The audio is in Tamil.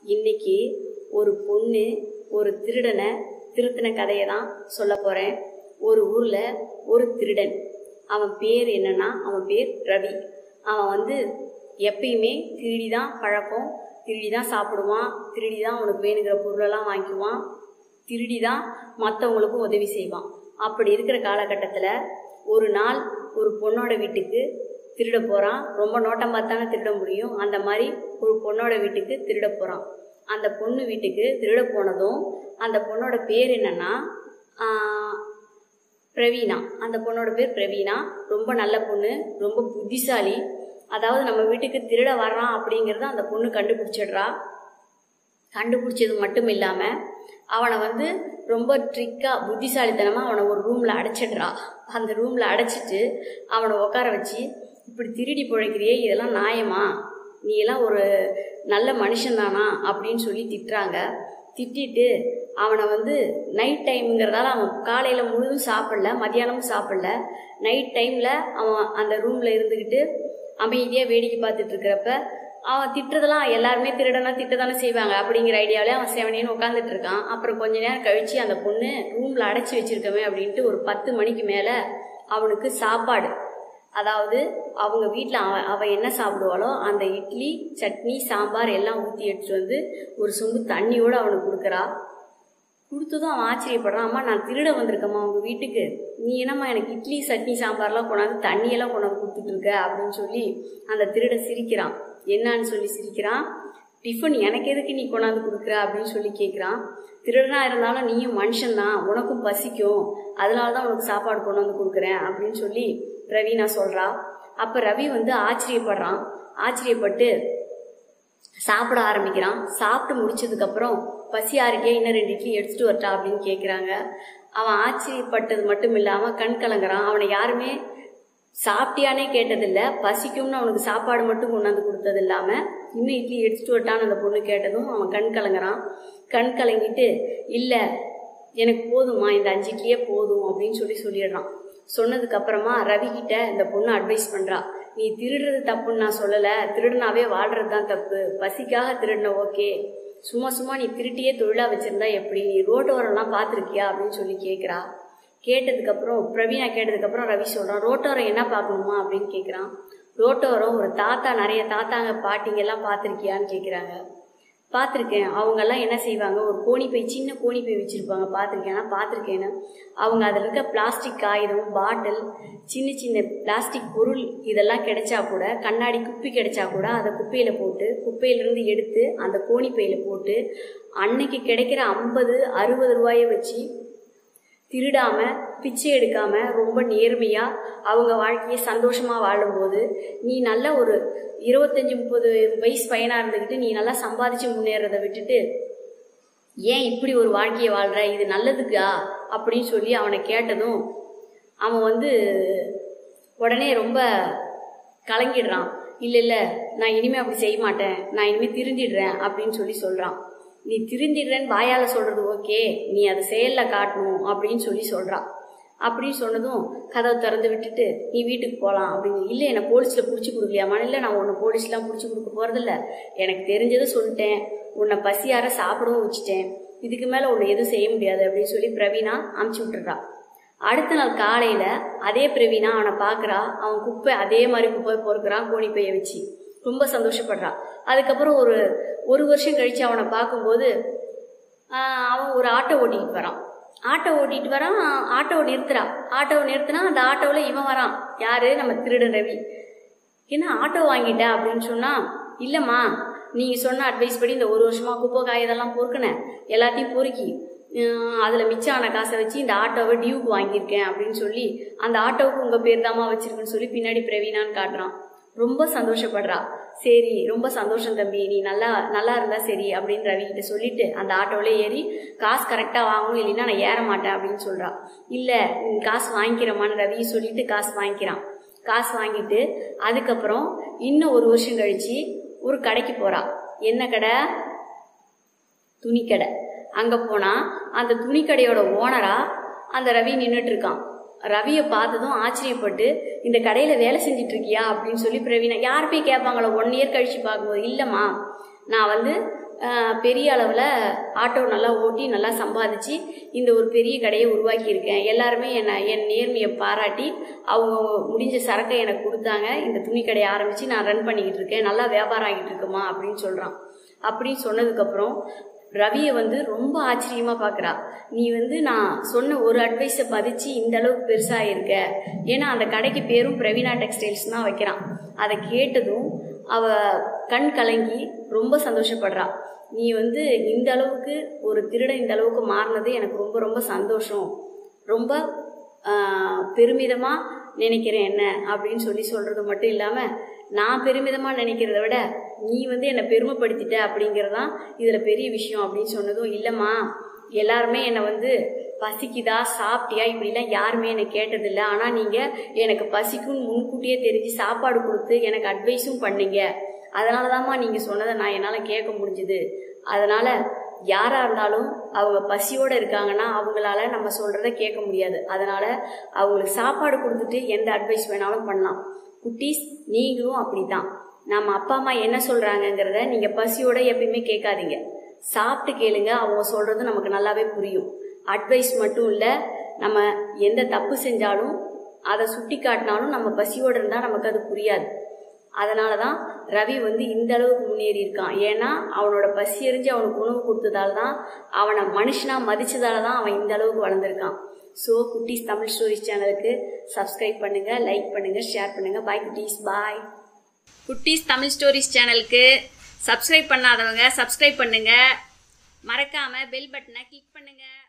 இன்னைக்கு ஒரு பொண்ணு ஒரு திருடனை திருத்தின கதையை தான் சொல்ல போகிறேன் ஒரு ஊரில் ஒரு திருடன் அவன் பேர் என்னன்னா அவன் பேர் ரவி அவன் வந்து எப்பயுமே திருடி தான் பழக்கம் திருடி தான் சாப்பிடுவான் திருடி தான் அவனுக்கு வேணுங்கிற பொருளெல்லாம் வாங்கிக்குவான் திருடி தான் மற்றவங்களுக்கும் உதவி செய்வான் அப்படி இருக்கிற காலகட்டத்தில் ஒரு நாள் ஒரு பொண்ணோட வீட்டுக்கு திருட போகிறான் ரொம்ப நோட்டம் பார்த்தானே திருட முடியும் அந்த மாதிரி ஒரு பொண்ணோட வீட்டுக்கு திருட போகிறான் அந்த பொண்ணு வீட்டுக்கு திருட போனதும் அந்த பொண்ணோட பேர் என்னன்னா ஆஹ், பிரவீனா அந்த பொண்ணோட பேர் பிரவீனா ரொம்ப நல்ல பொண்ணு ரொம்ப புத்திசாலி அதாவது நம்ம வீட்டுக்கு திருட வர்றான் அப்படிங்கிறத அந்த பொண்ணு கண்டுபிடிச்சிடுறா கண்டுபிடிச்சது மட்டும் இல்லாமல் அவனை வந்து ரொம்ப ட்ரிக்காக புத்திசாலித்தனமாக அவனை ஒரு ரூமில் அடைச்சிடுறா அந்த ரூமில் அடைச்சிட்டு அவனை உட்கார வச்சு இப்படி திருடி பிழைக்கிறியே இதெல்லாம் நியாயமா நீ எல்லாம் ஒரு நல்ல மனுஷன்தானா அப்படின்னு சொல்லி திட்டுறாங்க திட்டிட்டு அவனை வந்து நைட் டைம்ங்கிறதால அவன் காலையில் முழுதும் சாப்பிடல மத்தியானமும் சாப்பிடல நைட் டைமில் அவன் அந்த ரூமில் இருந்துக்கிட்டு அமைதியாக வேடிக்கை பார்த்துட்டு இருக்கிறப்ப அவன் திட்டுறதெல்லாம் எல்லாருமே திருடனா திட்ட தானே செய்வாங்க அப்படிங்கிற ஐடியாவிலே அவன் செவனேன்னு உட்காந்துட்டு இருக்கான் அப்புறம் கொஞ்ச நேரம் கழிச்சு அந்த பொண்ணு ரூமில் அடைச்சி வச்சிருக்கமே அப்படின்ட்டு ஒரு பத்து மணிக்கு மேலே அவனுக்கு சாப்பாடு அதாவது அவங்க வீட்டில் அவன் அவன் என்ன சாப்பிடுவாளோ அந்த இட்லி சட்னி சாம்பார் எல்லாம் ஊற்றி எடுத்துட்டு வந்து ஒரு சொம்பு தண்ணியோடு அவனுக்கு கொடுக்குறா கொடுத்ததும் அவன் ஆச்சரியப்படுறான் அம்மா நான் திருட வந்திருக்கேம்மா உங்கள் வீட்டுக்கு நீ என்னம்மா எனக்கு இட்லி சட்னி சாம்பார்லாம் கொண்டாந்து தண்ணியெல்லாம் கொண்டாந்து கொடுத்துட்டு இருக்க அப்படின்னு சொல்லி அந்த திருடன் சிரிக்கிறான் என்னன்னு சொல்லி சிரிக்கிறான் டிஃபன் எனக்கு எதுக்கு நீ கொண்டாந்து கொடுக்குற அப்படின்னு சொல்லி கேட்குறான் திருடனா இருந்தாலும் நீயும் மனுஷன்தான் உனக்கும் பசிக்கும் அதனால தான் உனக்கு சாப்பாடு கொண்டு வந்து கொடுக்குறேன் அப்படின்னு சொல்லி ரவீனா சொல்கிறா அப்போ ரவி வந்து ஆச்சரியப்படுறான் ஆச்சரியப்பட்டு சாப்பிட ஆரம்பிக்கிறான் சாப்பிட்டு முடிச்சதுக்கப்புறம் பசி ஆறுக்கே இன்னும் ரெண்டு இட்லி எடுத்துட்டு வரட்டா அப்படின்னு கேட்குறாங்க அவன் ஆச்சரியப்பட்டது மட்டும் இல்லாமல் கண் கலங்குறான் அவனை யாருமே சாப்பிட்டியானே கேட்டதில்ல பசிக்கும்னு அவனுக்கு சாப்பாடு மட்டும் கொண்டாந்து கொடுத்தது இல்லாமல் இன்னும் இட்லி எடுத்துட்டு வரட்டான்னு அந்த பொண்ணு கேட்டதும் அவன் கண் கலங்குறான் கண் கலங்கிட்டு இல்லை எனக்கு போதுமா இந்த அஞ்சு இட்லியே போதும் அப்படின்னு சொல்லி சொல்லிடுறான் சொன்னதுக்கு அப்புறமா ரவி கிட்ட இந்த பொண்ணு அட்வைஸ் பண்றா நீ திருடுறது தப்புன்னு நான் சொல்லல திருடுனாவே வாழ்றது தான் தப்பு பசிக்காக திருடின ஓகே சும்மா சும்மா நீ திருட்டியே தொழிலா வச்சிருந்தா எப்படி நீ ரோட்டோரம்லாம் பார்த்துருக்கியா அப்படின்னு சொல்லி கேட்குறா கேட்டதுக்கப்புறம் பிரவீனா கேட்டதுக்கப்புறம் ரவி சொல்கிறான் ரோட்டோரம் என்ன பார்க்கணுமா அப்படின்னு கேட்குறான் ரோட்டோரம் ஒரு தாத்தா நிறைய தாத்தாங்க பாட்டிங்க எல்லாம் பார்த்துருக்கியான்னு கேட்குறாங்க பார்த்துருக்கேன் அவங்கெல்லாம் என்ன செய்வாங்க ஒரு கோணி பை சின்ன கோணி பை வச்சுருப்பாங்க பார்த்துருக்கேன் ஆனால் பார்த்துருக்கேன்னு அவங்க அதில் இருக்க பிளாஸ்டிக் காகிதம் பாட்டில் சின்ன சின்ன பிளாஸ்டிக் பொருள் இதெல்லாம் கிடைச்சா கூட கண்ணாடி குப்பி கிடைச்சா கூட அதை குப்பையில் போட்டு குப்பையிலேருந்து எடுத்து அந்த கோணி பையில் போட்டு அன்னைக்கு கிடைக்கிற ஐம்பது அறுபது ரூபாயை வச்சு திருடாம பிச்சை எடுக்காம ரொம்ப நேர்மையா அவங்க வாழ்க்கையை சந்தோஷமா வாழும்போது நீ நல்ல ஒரு இருபத்தஞ்சி முப்பது வயசு பையனா இருந்துக்கிட்டு நீ நல்லா சம்பாதிச்சு முன்னேறதை விட்டுட்டு ஏன் இப்படி ஒரு வாழ்க்கையை வாழ்ற இது நல்லதுக்கா அப்படின்னு சொல்லி அவனை கேட்டதும் அவன் வந்து உடனே ரொம்ப கலங்கிடுறான் இல்லை இல்லை நான் இனிமேல் அப்படி செய்ய மாட்டேன் நான் இனிமேல் திருந்திடுறேன் அப்படின்னு சொல்லி சொல்கிறான் நீ திருந்திடுறேன்னு வாயால் சொல்கிறது ஓகே நீ அதை செயலில் காட்டணும் அப்படின்னு சொல்லி சொல்கிறான் அப்படின்னு சொன்னதும் கதவை திறந்து விட்டுட்டு நீ வீட்டுக்கு போகலாம் அப்படின்னு இல்லை என்னை போலீஸில் பிடிச்சி கொடுக்கலையாமா இல்லை நான் உன்னை போலீஸ்லாம் பிடிச்சி கொடுக்க போகிறதில்ல எனக்கு தெரிஞ்சதை சொல்லிட்டேன் உன்னை பசியார சாப்பிடவும் வச்சுட்டேன் இதுக்கு மேலே உன்னை எதுவும் செய்ய முடியாது அப்படின்னு சொல்லி பிரவீனா அமுச்சு விட்டுறா அடுத்த நாள் காலையில் அதே பிரவீனா அவனை பார்க்குறா அவன் குப்பை அதே மாதிரி குப்பை பொறுக்கிறான் கோணிப்பையை வச்சு ரொம்ப சந்தோஷப்படுறா அதுக்கப்புறம் ஒரு ஒரு வருஷம் கழித்து அவனை பார்க்கும்போது ஆஹ், அவன் ஒரு ஆட்டோ ஓட்டிக்கிட்டு வரான் ஆட்டோ ஓட்டிட்டு வரான் ஆட்டோவை நிறுத்துறான் ஆட்டோவை நிறுத்தினா அந்த ஆட்டோவில் இவன் வரான் யாரு நம்ம திருடன் ரவி என்ன ஆட்டோ வாங்கிட்ட அப்படின்னு சொன்னா இல்லைம்மா நீங்கள் சொன்ன அட்வைஸ் படி இந்த ஒரு வருஷமாக குப்பை காய் இதெல்லாம் பொறுக்கினேன் எல்லாத்தையும் பொறுக்கி அதில் மிச்சம் ஆன காசை வச்சு இந்த ஆட்டோவை டியூக்கு வாங்கியிருக்கேன் அப்படின்னு சொல்லி அந்த ஆட்டோவுக்கு உங்கள் பேர் தாம்மா வச்சிருக்குன்னு சொல்லி பின்னாடி பிரவீனான்னு காட்டுறான் ரொம்ப சந்தோஷப்படுறா சரி ரொம்ப சந்தோஷம் தம்பி நீ நல்லா நல்லா இருந்தா சரி அப்படின்னு ரவி கிட்ட சொல்லிட்டு அந்த ஆட்டோவிலே ஏறி காசு கரெக்டாக வாங்கணும் இல்லைன்னா நான் ஏற மாட்டேன் அப்படின்னு சொல்றா இல்லை நீ காசு வாங்கிக்கிறமான்னு ரவி சொல்லிட்டு காசு வாங்கிக்கிறான் காசு வாங்கிட்டு அதுக்கப்புறம் இன்னும் ஒரு வருஷம் கழிச்சு ஒரு கடைக்கு போறா என்ன கடை துணிக்கடை அங்கே போனால் அந்த துணிக்கடையோட ஓனரா அந்த ரவி நின்றுட்டு இருக்கான் ரவியை பார்த்ததும் ஆச்சரியப்பட்டு இந்த கடையில் வேலை செஞ்சுட்டு இருக்கியா அப்படின்னு சொல்லி பிரவீனா யார் போய் கேட்பாங்களோ ஒன் இயர் கழிச்சு பார்க்கும்போது இல்லைம்மா நான் வந்து ஆஹ், பெரிய அளவில் ஆட்டோ நல்லா ஓட்டி நல்லா சம்பாதிச்சு இந்த ஒரு பெரிய கடையை உருவாக்கியிருக்கேன் எல்லாருமே என்னை என் நேர்மையை பாராட்டி அவங்க முடிஞ்ச சரக்கை எனக்கு கொடுத்தாங்க இந்த துணி கடையை ஆரம்பித்து நான் ரன் பண்ணிக்கிட்டு இருக்கேன் நல்லா வியாபாரம் ஆகிட்டு இருக்குமா அப்படின்னு சொல்கிறான் அப்படின்னு சொன்னதுக்கப்புறம் ரவியை வந்து ரொம்ப ஆச்சரியமாக பார்க்குறா நீ வந்து நான் சொன்ன ஒரு அட்வைஸை மதித்து இந்த அளவுக்கு பெருசாக இருக்க ஏன்னா அந்த கடைக்கு பேரும் பிரவீனா டெக்ஸ்டைல்ஸ் தான் வைக்கிறான் அதை கேட்டதும் அவ கண் கலங்கி ரொம்ப சந்தோஷப்படுறா நீ வந்து இந்த அளவுக்கு ஒரு திருடன் இந்த அளவுக்கு மாறினது எனக்கு ரொம்ப ரொம்ப சந்தோஷம் ரொம்ப பெருமிதமாக நினைக்கிறேன் என்ன அப்படின்னு சொல்லி சொல்கிறது மட்டும் இல்லாமல் நான் பெருமிதமாக நினைக்கிறத விட நீ வந்து என்னை பெருமைப்படுத்திட்ட அப்படிங்கிறது தான் இதில் பெரிய விஷயம் அப்படின்னு சொன்னதும் இல்லைம்மா எல்லாருமே என்னை வந்து பசிக்குதா சாப்பிட்டியா இப்படிலாம் யாருமே என்னை கேட்டதில்லை ஆனால் நீங்கள் எனக்கு பசிக்கும்னு முன்கூட்டியே தெரிஞ்சு சாப்பாடு கொடுத்து எனக்கு அட்வைஸும் பண்ணீங்க அதனால தாம்மா நீங்கள் சொன்னதை நான் என்னால் கேட்க முடிஞ்சுது அதனால் யாராக இருந்தாலும் அவங்க பசியோடு இருக்காங்கன்னா அவங்களால நம்ம சொல்கிறத கேட்க முடியாது அதனால் அவங்களுக்கு சாப்பாடு கொடுத்துட்டு எந்த அட்வைஸ் வேணாலும் பண்ணலாம் குட்டீஸ் நீங்களும் அப்படி தான் நம்ம அப்பா அம்மா என்ன சொல்கிறாங்கங்கிறத நீங்கள் பசியோட எப்பயுமே கேட்காதீங்க சாப்பிட்டு கேளுங்க அவங்க சொல்கிறது நமக்கு நல்லாவே புரியும் அட்வைஸ் மட்டும் இல்லை நம்ம எந்த தப்பு செஞ்சாலும் அதை சுட்டி காட்டினாலும் நம்ம பசியோடு இருந்தால் நமக்கு அது புரியாது அதனால தான் ரவி வந்து இந்த அளவுக்கு முன்னேறி இருக்கான் ஏன்னா அவனோட பசி எறிஞ்சு அவனுக்கு உணவு கொடுத்ததால தான் அவனை மனுஷனாக மதிச்சதால தான் அவன் இந்த அளவுக்கு வளர்ந்துருக்கான் ஸோ குட்டீஸ் தமிழ் ஸ்டோரிஸ் சேனலுக்கு சப்ஸ்கிரைப் பண்ணுங்கள் லைக் பண்ணுங்கள் ஷேர் பண்ணுங்கள் பாய் குட்டீஸ் பாய் குட்டீஸ் தமிழ் ஸ்டோரிஸ் சேனலுக்கு சப்ஸ்கிரைப் பண்ணாதவங்க சப்ஸ்கிரைப் பண்ணுங்கள் மறக்காமல் பெல் பட்டனை கிளிக் பண்ணுங்கள்